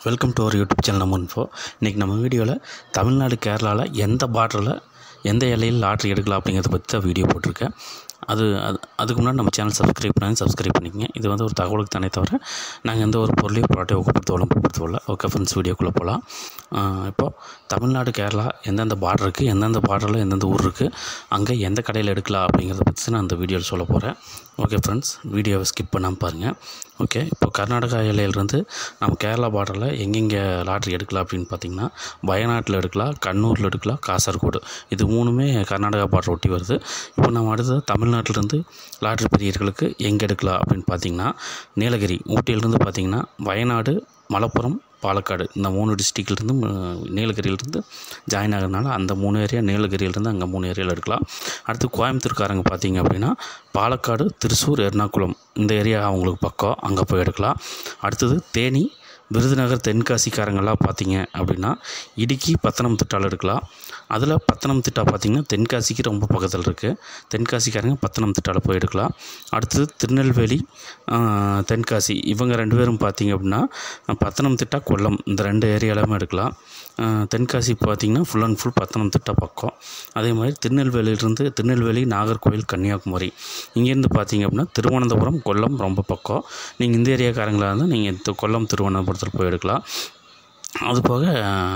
welcome to our YouTube channel நம்ம info இன்றைக்கி நம்ம வீடியோவில் தமிழ்நாடு கேரளாவில் எந்த பார்டரில் எந்த எல்லையில் லாட்ரி எடுக்கலாம் அப்படிங்கிறத பற்றி தான் வீடியோ போட்டிருக்கேன் அது அது அதுக்கு முன்னாடி நம்ம சேனல் சப்ஸ்கிரைப் பண்ணி சப்ஸ்கிரைப் பண்ணிக்கங்க இது வந்து ஒரு தகவலுக்கு தானே தவிர நாங்கள் எந்த ஒரு பொருளையும் ப்ராடக்ட்டை ஊக்கப்படுத்தவளும் ஊக்கப்படுத்தவில்லை ஓகே ஃப்ரெண்ட்ஸ் வீடியோக்குள்ளே போகலாம் இப்போது தமிழ்நாடு கேரளா எந்தெந்த பார்டர் இருக்குது எந்தெந்த பார்டரில் எந்தெந்த ஊர் இருக்குது அங்கே எந்த கடையில் எடுக்கலாம் அப்படிங்கிறத பற்றி நான் அந்த வீடியோவில் சொல்ல போகிறேன் ஓகே ஃப்ரெண்ட்ஸ் வீடியோவை ஸ்கிப் பண்ணாமல் பாருங்கள் ஓகே இப்போ கர்நாடகா எல்லையிலேருந்து நம்ம கேரளா பார்டரில் எங்கெங்கே லாட்ரி எடுக்கலாம் அப்படின்னு பார்த்தீங்கன்னா வயநாட்டில் எடுக்கலாம் கண்ணூரில் எடுக்கலாம் காசர்கோடு இது மூணுமே கர்நாடகா பார்டர் ஒட்டி வருது இப்போ நம்ம அடுத்தது தமிழ்நாட்டிலேருந்து லாட்ரி பிரியர்களுக்கு எங்கே எடுக்கலாம் அப்படின்னு பார்த்தீங்கன்னா நீலகிரி ஊட்டியிலேருந்து பார்த்தீங்கன்னா வயநாடு மலப்புரம் பாலக்காடு இந்த மூணு டிஸ்ட்ரிக்ட்லேருந்து நீலகிரியிலேருந்து ஜாயின் ஆகிறதுனால அந்த மூணு ஏரியா நீலகிரியிலேருந்து அங்கே மூணு ஏரியாவில் எடுக்கலாம் அடுத்து கோயம்புத்தூர்காரங்க பார்த்தீங்க அப்படின்னா பாலக்காடு திருச்சூர் எர்ணாகுளம் இந்த ஏரியா அவங்களுக்கு பக்கம் அங்கே போய் எடுக்கலாம் அடுத்தது தேனி விருதுநகர் தென்காசிக்காரங்கெல்லாம் பார்த்தீங்க அப்படின்னா இடுக்கி பத்தனம்திட்டாவில் எடுக்கலாம் அதில் பத்தனம்திட்டா பார்த்திங்கன்னா தென்காசிக்கு ரொம்ப பக்கத்தில் இருக்குது தென்காசிக்காரங்க பத்தனம்திட்டாவில் போய் எடுக்கலாம் அடுத்தது திருநெல்வேலி தென்காசி இவங்க ரெண்டு பேரும் பார்த்திங்க அப்படின்னா பத்தனம்திட்டா கொல்லம் இந்த ரெண்டு ஏரியாலுமே எடுக்கலாம் தென்காசி பார்த்திங்கன்னா ஃபுல் அண்ட் ஃபுல் பத்தனம்திட்டா பக்கம் அதே மாதிரி திருநெல்வேலியிலேருந்து திருநெல்வேலி நாகர்கோவில் கன்னியாகுமரி இங்கேருந்து பார்த்தீங்க அப்படின்னா திருவனந்தபுரம் கொல்லம் ரொம்ப பக்கம் நீங்கள் இந்த ஏரியாக்காரங்களாக இருந்தால் நீங்கள் கொல்லம் திருவனந்தபுரத்தில் போய் எடுக்கலாம் அது போக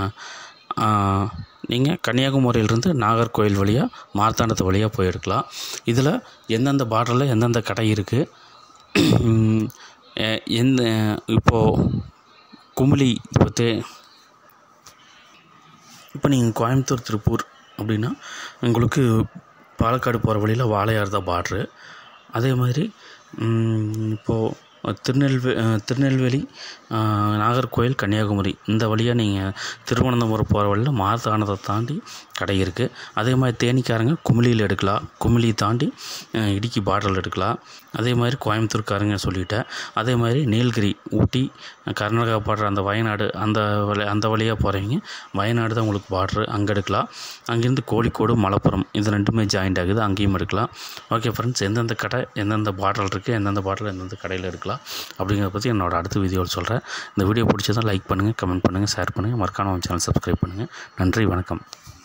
நீங்கள் கன்னியாகுமரியிலிருந்து நாகர்கோவில் வழியாக மார்த்தாண்டத்து வழியாக போய் எடுக்கலாம் இதில் எந்தெந்த பார்டரில் எந்தெந்த கடை இருக்குது எந்த இப்போது குமிளி இப்போ இப்போ நீங்கள் கோயம்புத்தூர் திருப்பூர் அப்படின்னா உங்களுக்கு பாலக்காடு போகிற வழியில் வாழையார் தான் பார்ட்ரு அதே மாதிரி இப்போது திருநெல்வே திருநெல்வேலி நாகர்கோவில் கன்னியாகுமரி இந்த வழியாக நீங்கள் திருவனந்தபுரம் போகிற வழியில் மார்த்தாண்டத்தை தாண்டி கடை இருக்குது அதே மாதிரி தேனிக்காரங்க குமிளியில் எடுக்கலாம் குமிளி தாண்டி இடுக்கி பார்டரில் எடுக்கலாம் அதே மாதிரி கோயம்புத்தூர்காரங்க சொல்லிட்டேன் அதே மாதிரி நீலகிரி ஊட்டி கர்நாடகா பார்டர் அந்த வயநாடு அந்த வழி அந்த வழியாக போகிறவங்க வயநாடு தான் உங்களுக்கு பார்டரு அங்கே எடுக்கலாம் அங்கேருந்து கோழிக்கோடு மலப்புரம் இது ரெண்டுமே ஜாயிண்ட் ஆகுது அங்கேயும் எடுக்கலாம் ஓகே ஃப்ரெண்ட்ஸ் எந்தெந்த கடை எந்தெந்த பாட்டில் இருக்குது எந்தெந்த பாட்டில் எந்தெந்த கடையில் எடுக்கலாம் அப்படிங்கிறத பற்றி என்னோட அடுத்த வீடியோவில் சொல்கிறேன் இந்த வீடியோ பிடிச்சதான் லைக் பண்ணுங்கள் கமெண்ட் பண்ணுங்கள் ஷேர் பண்ணுங்கள் மறக்காம சேனல் சப்ஸ்கிரைப் பண்ணுங்கள் நன்றி வணக்கம்